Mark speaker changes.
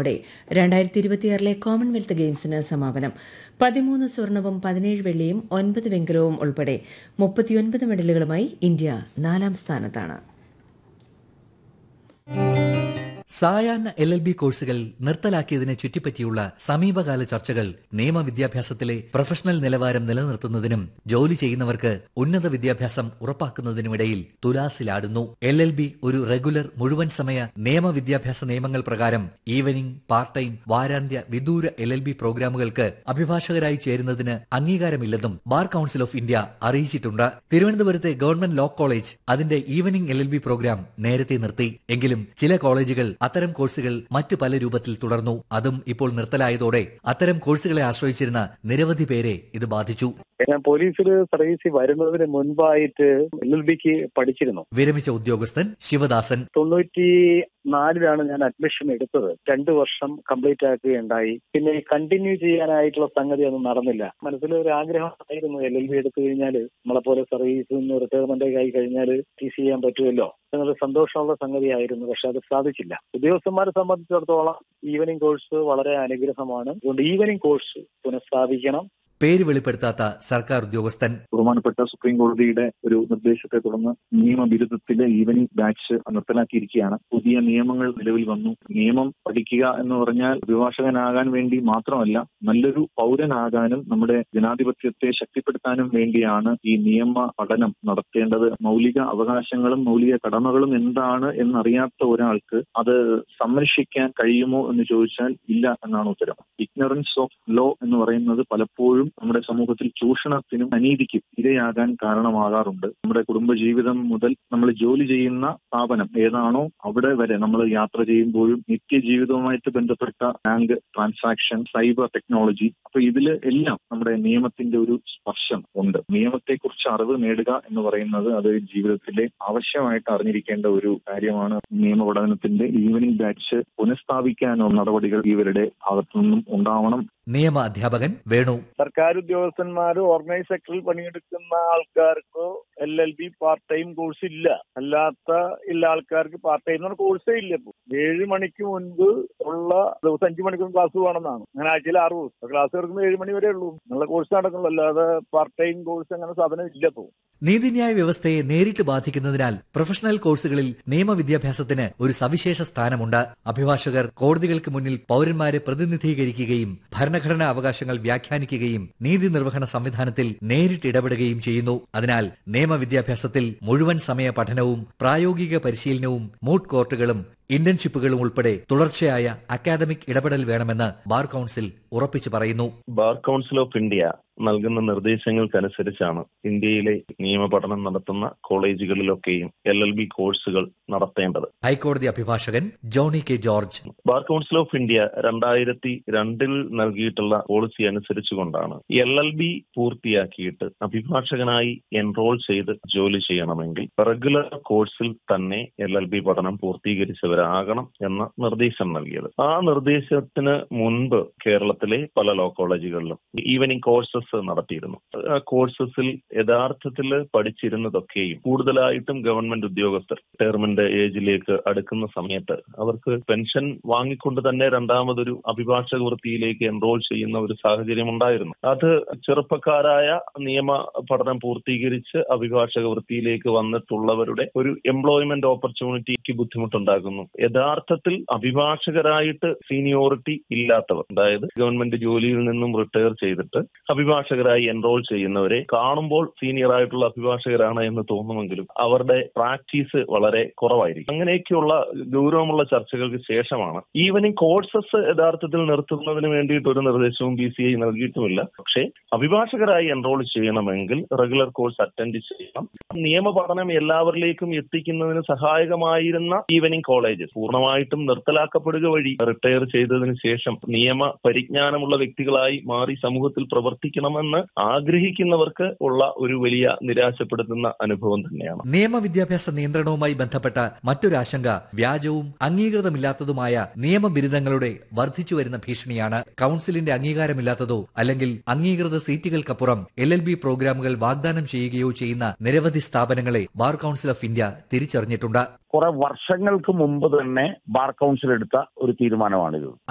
Speaker 1: ഇന്നോടെ രണ്ടായിരത്തി ഇരുപത്തിയാറിലെ കോമൺവെൽത്ത് ഗെയിംസിന് സമാപനം പതിമൂന്ന് സ്വർണവും പതിനേഴ് വെള്ളിയും ഒൻപത് വെങ്കലവും ഉൾപ്പെടെ മുപ്പത്തിയൊൻപത് മെഡലുകളുമായി ഇന്ത്യ നാലാം സ്ഥാനത്താണ്
Speaker 2: സായാഹ്ന എൽ എൽ ബി കോഴ്സുകൾ നിർത്തലാക്കിയതിനെ ചുറ്റിപ്പറ്റിയുള്ള സമീപകാല ചർച്ചകൾ നിയമവിദ്യാഭ്യാസത്തിലെ പ്രൊഫഷണൽ നിലവാരം നിലനിർത്തുന്നതിനും ജോലി ചെയ്യുന്നവർക്ക് ഉന്നത വിദ്യാഭ്യാസം ഉറപ്പാക്കുന്നതിനുമിടയിൽ തുലാസിലാടുന്നു എൽ എൽ ബി ഒരു റെഗുലർ മുഴുവൻ സമയ നിയമവിദ്യാഭ്യാസ നിയമങ്ങൾ പ്രകാരം ഈവനിംഗ് പാർട്ട് ടൈം വാരാന്ത്യ വിദൂര എൽ എൽ ബി പ്രോഗ്രാമുകൾക്ക് അഭിഭാഷകരായി ചേരുന്നതിന് അംഗീകാരമില്ലെന്നും ബാർ കൌൺസിൽ ഓഫ് ഇന്ത്യ അറിയിച്ചിട്ടുണ്ട് തിരുവനന്തപുരത്തെ ഗവൺമെന്റ് ലോ കോളേജ് അതിന്റെ evening L L B program നേരത്തെ നിർത്തി എങ്കിലും ചില കോളേജുകൾ അത്തരം കോഴ്സുകൾ മറ്റു പല രൂപത്തിൽ തുടർന്നു അതും ഇപ്പോൾ നിർത്തലായതോടെ അത്തരം കോഴ്സുകളെ ആശ്രയിച്ചിരുന്ന നിരവധി പേരെ ഇത് ബാധിച്ചു
Speaker 3: ഞാൻ പോലീസിൽ സർവീസിൽ വരുന്നതിന് മുൻപായിട്ട് എൽ എൽ ബിക്ക് പഠിച്ചിരുന്നു
Speaker 2: വിരമിച്ച ഉദ്യോഗസ്ഥൻ ശിവദാസൻ
Speaker 3: തൊണ്ണൂറ്റി നാലിലാണ് ഞാൻ അഡ്മിഷൻ എടുത്തത് രണ്ടു വർഷം കംപ്ലീറ്റ് ആക്കുകയുണ്ടായി പിന്നെ കണ്ടിന്യൂ ചെയ്യാനായിട്ടുള്ള സംഗതി ഒന്നും നടന്നില്ല മനസ്സിൽ ഒരു ആഗ്രഹമായിരുന്നു എൽ എൽ ബി എടുത്തു കഴിഞ്ഞാൽ നമ്മളെ പോലെ സർവീസിൽ നിന്ന് റിട്ടയർമെന്റ് ആയി കഴിഞ്ഞാൽ ടി സി ചെയ്യാൻ പറ്റുമല്ലോ എന്നൊരു സന്തോഷമുള്ള സംഗതിയായിരുന്നു പക്ഷെ അത് സാധിച്ചില്ല ഉദ്യോഗസ്ഥന്മാരെ സംബന്ധിച്ചിടത്തോളം ഈവനിംഗ് കോഴ്സ് വളരെ അനുഗ്രഹമാണ് അതുകൊണ്ട് ഈവനിംഗ് കോഴ്സ് പുനഃസ്ഥാപിക്കണം
Speaker 2: പേര് വെളിപ്പെടുത്താത്ത സർക്കാർ ഉദ്യോഗസ്ഥൻ
Speaker 4: ബഹുമാനപ്പെട്ട സുപ്രീം കോടതിയുടെ ഒരു നിർദ്ദേശത്തെ തുടർന്ന് നിയമബിരുദത്തിലെ ഈവനിംഗ് ബാച്ച് നിർത്തലാക്കിയിരിക്കുകയാണ് പുതിയ നിയമങ്ങൾ നിലവിൽ വന്നു നിയമം പഠിക്കുക എന്ന് പറഞ്ഞാൽ അഭിഭാഷകനാകാൻ വേണ്ടി മാത്രമല്ല നല്ലൊരു പൗരനാകാനും നമ്മുടെ ജനാധിപത്യത്തെ ശക്തിപ്പെടുത്താനും വേണ്ടിയാണ് ഈ നിയമ പഠനം നടത്തേണ്ടത് മൗലിക അവകാശങ്ങളും മൗലിക കടമകളും എന്താണ് എന്നറിയാത്ത ഒരാൾക്ക് അത് സംരക്ഷിക്കാൻ കഴിയുമോ എന്ന് ചോദിച്ചാൽ ഇല്ല എന്നാണ് ഉത്തരം ഇഗ്നറൻസ് ഓഫ് ലോ എന്ന് പറയുന്നത് പലപ്പോഴും നമ്മുടെ സമൂഹത്തിൽ ചൂഷണത്തിനും അനീതിക്കും ഇരയാകാൻ കാരണമാകാറുണ്ട് നമ്മുടെ കുടുംബജീവിതം മുതൽ നമ്മൾ ജോലി ചെയ്യുന്ന സ്ഥാപനം ഏതാണോ അവിടെ വരെ നമ്മൾ യാത്ര ചെയ്യുമ്പോഴും നിത്യജീവിതവുമായിട്ട് ബന്ധപ്പെട്ട ബാങ്ക് ട്രാൻസാക്ഷൻ സൈബർ ടെക്നോളജി അപ്പൊ ഇതിൽ എല്ലാം നമ്മുടെ നിയമത്തിന്റെ ഒരു സ്പർശം ഉണ്ട് നിയമത്തെക്കുറിച്ച് അറിവ് നേടുക എന്ന് പറയുന്നത് അത് ജീവിതത്തിലെ ആവശ്യമായിട്ട് അറിഞ്ഞിരിക്കേണ്ട ഒരു കാര്യമാണ് നിയമ പഠനത്തിന്റെ ഈവനിംഗ് ബാച്ച് പുനഃസ്ഥാപിക്കാനുള്ള നടപടികൾ ഇവരുടെ ഭാഗത്തു നിന്നും ഉണ്ടാവണം
Speaker 2: നിയമ അധ്യാപകൻ വേണു
Speaker 5: സർക്കാർ ഉദ്യോഗസ്ഥന്മാർ ഓർഗനൈസ് സെക്ടറിൽ പണിയെടുക്കുന്ന ആൾക്കാർക്ക് L L B part time course ഇല്ല അല്ലാത്ത ഉള്ള ആൾക്കാർക്ക് പാർട്ട് ടൈം എന്ന് കോഴ്സേ ഇല്ല ഇപ്പോൾ ഏഴ് മണിക്ക് മുൻപ് ഉള്ള ദിവസം അഞ്ചു മണിക്കൂർ ക്ലാസ് വേണമെന്നാണ് അങ്ങനെ ആഴ്ചയിൽ ആറ് ദിവസം ക്ലാസ് എടുക്കുന്നത് ഏഴ് മണി വരെ ഉള്ളൂ നല്ല കോഴ്സ് നടക്കുള്ളൂ അല്ലാതെ പാർട്ട് ടൈം കോഴ്സ് അങ്ങനെ സാധനം ഇല്ല ഇപ്പോൾ
Speaker 2: നീതിന്യായ വ്യവസ്ഥയെ നേരിട്ട് ബാധിക്കുന്നതിനാൽ പ്രൊഫഷണൽ കോഴ്സുകളിൽ നിയമവിദ്യാഭ്യാസത്തിന് ഒരു സവിശേഷ സ്ഥാനമുണ്ട് അഭിഭാഷകർ കോടതികൾക്ക് മുന്നിൽ പൌരന്മാരെ പ്രതിനിധീകരിക്കുകയും ഭരണഘടനാ അവകാശങ്ങൾ വ്യാഖ്യാനിക്കുകയും നീതി നിർവഹണ സംവിധാനത്തിൽ നേരിട്ട് ഇടപെടുകയും ചെയ്യുന്നു അതിനാൽ നിയമവിദ്യാഭ്യാസത്തിൽ മുഴുവൻ സമയ പഠനവും പ്രായോഗിക പരിശീലനവും മൂട്ട് കോർട്ടുകളും ഇന്റേൺഷിപ്പുകളും ഉൾപ്പെടെ തുടർച്ചയായ അക്കാദമിക് ഇടപെടൽ വേണമെന്ന് ബാർ കൌൺസിൽ ഉറപ്പിച്ചു പറയുന്നു
Speaker 6: ബാർ കൗൺസിൽ ഓഫ് ഇന്ത്യ നൽകുന്ന നിർദ്ദേശങ്ങൾക്കനുസരിച്ചാണ് ഇന്ത്യയിലെ നിയമപഠനം നടത്തുന്ന കോളേജുകളിലൊക്കെയും എൽ എൽ ബി കോഴ്സുകൾ നടത്തേണ്ടത്
Speaker 2: ഹൈക്കോടതി അഭിഭാഷകൻ Johnny K George
Speaker 6: Bar Council of India രണ്ടായിരത്തി രണ്ടിൽ നൽകിയിട്ടുള്ള പോളിസി അനുസരിച്ചുകൊണ്ടാണ് എൽ എൽ ബി പൂർത്തിയാക്കിയിട്ട് അഭിഭാഷകനായി എൻറോൾ ചെയ്ത് ജോലി ചെയ്യണമെങ്കിൽ റെഗുലർ കോഴ്സിൽ തന്നെ എൽ എൽ ബി പഠനം പൂർത്തീകരിച്ചവരാകണം എന്ന നിർദ്ദേശം നൽകിയത് ആ നിർദ്ദേശത്തിന് മുൻപ് കേരളത്തിലെ പല ലോ കോളേജുകളിലും ഈവനിംഗ് കോഴ്സസ് നടത്തിയിരുന്നു ആ കോഴ്സസിൽ യഥാർത്ഥത്തിൽ പഠിച്ചിരുന്നതൊക്കെയും കൂടുതലായിട്ടും ഗവൺമെന്റ് ഉദ്യോഗസ്ഥർ റിട്ടയർമെന്റ് ഏജിലേക്ക് അടുക്കുന്ന സമയത്ത് അവർക്ക് പെൻഷൻ വാങ്ങിക്കൊണ്ട് തന്നെ രണ്ടാമതൊരു അഭിഭാഷക വൃത്തിയിലേക്ക് എൻറോൾ ചെയ്യുന്ന ഒരു സാഹചര്യം ഉണ്ടായിരുന്നു അത് ചെറുപ്പക്കാരായ നിയമ പഠനം പൂർത്തീകരിച്ച് അഭിഭാഷക വൃത്തിയിലേക്ക് വന്നിട്ടുള്ളവരുടെ ഒരു എംപ്ലോയ്മെന്റ് ഓപ്പർച്യൂണിറ്റിക്ക് ബുദ്ധിമുട്ടുണ്ടാകുന്നു യഥാർത്ഥത്തിൽ അഭിഭാഷകരായിട്ട് സീനിയോറിറ്റി ഇല്ലാത്തവർ അതായത് ഗവൺമെന്റ് ജോലിയിൽ നിന്നും റിട്ടയർ ചെയ്തിട്ട് അഭിഭാഷകരായി എൻറോൾ ചെയ്യുന്നവരെ കാണുമ്പോൾ സീനിയർ ആയിട്ടുള്ള അഭിഭാഷകരാണ് എന്ന് തോന്നുമെങ്കിലും അവരുടെ പ്രാക്ടീസ് വളരെ കുറവായിരിക്കും അങ്ങനെയൊക്കെയുള്ള ഗൗരവമുള്ള ചർച്ചകൾക്ക് ശേഷമാണ് ഈവനിങ് കോഴ്സസ് യഥാർത്ഥത്തിൽ നിർത്തുന്നതിന് വേണ്ടിയിട്ട് ഒരു നിർദ്ദേശവും ബി സി ഐ നൽകിയിട്ടുമില്ല പക്ഷേ അഭിഭാഷകരായി എൻറോൾ ചെയ്യണമെങ്കിൽ റെഗുലർ കോഴ്സ് അറ്റൻഡ് ചെയ്യണം നിയമ പഠനം എല്ലാവരിലേക്കും എത്തിക്കുന്നതിന് സഹായകമായിരുന്ന ഈവനിംഗ് കോളേജസ് പൂർണ്ണമായിട്ടും നിർത്തലാക്കപ്പെടുക വഴി റിട്ടയർ ചെയ്തതിനു ശേഷം നിയമ പരിജ്ഞാനമുള്ള വ്യക്തികളായി മാറി സമൂഹത്തിൽ പ്രവർത്തിക്കണമെന്ന് ആഗ്രഹിക്കുന്നവർക്ക് ഉള്ള ഒരു വലിയ നിരാശപ്പെടുത്തുന്ന അനുഭവം തന്നെയാണ്
Speaker 2: നിയമവിദ്യാഭ്യാസ നിയന്ത്രണവുമായി ബന്ധപ്പെട്ട മറ്റൊരു ആശങ്ക വ്യാജവും അംഗീകൃതമില്ലാത്തതുമായ നിയമബിരുദങ്ങളുടെ വർദ്ധിച്ചുവരുന്ന ഭീഷണിയാണ് കൌൺസിലിന്റെ അംഗീകാരമില്ലാത്തതോ അല്ലെങ്കിൽ അംഗീകൃത സീറ്റുകൾക്കപ്പുറം എൽ എൽ ബി പ്രോഗ്രാമുകൾ വാഗ്ദാനം ചെയ്യുകയോ ചെയ്യുന്ന നിരവധി സ്ഥാപനങ്ങളെ ബാർ കൌൺസിൽ ഓഫ് ഇന്ത്യ തിരിച്ചറിഞ്ഞിട്ടുണ്ട്
Speaker 7: കുറെ വർഷങ്ങൾക്ക് മുമ്പ് തന്നെ ബാർ കൗൺസിൽ എടുത്ത ഒരു തീരുമാനമാണിത്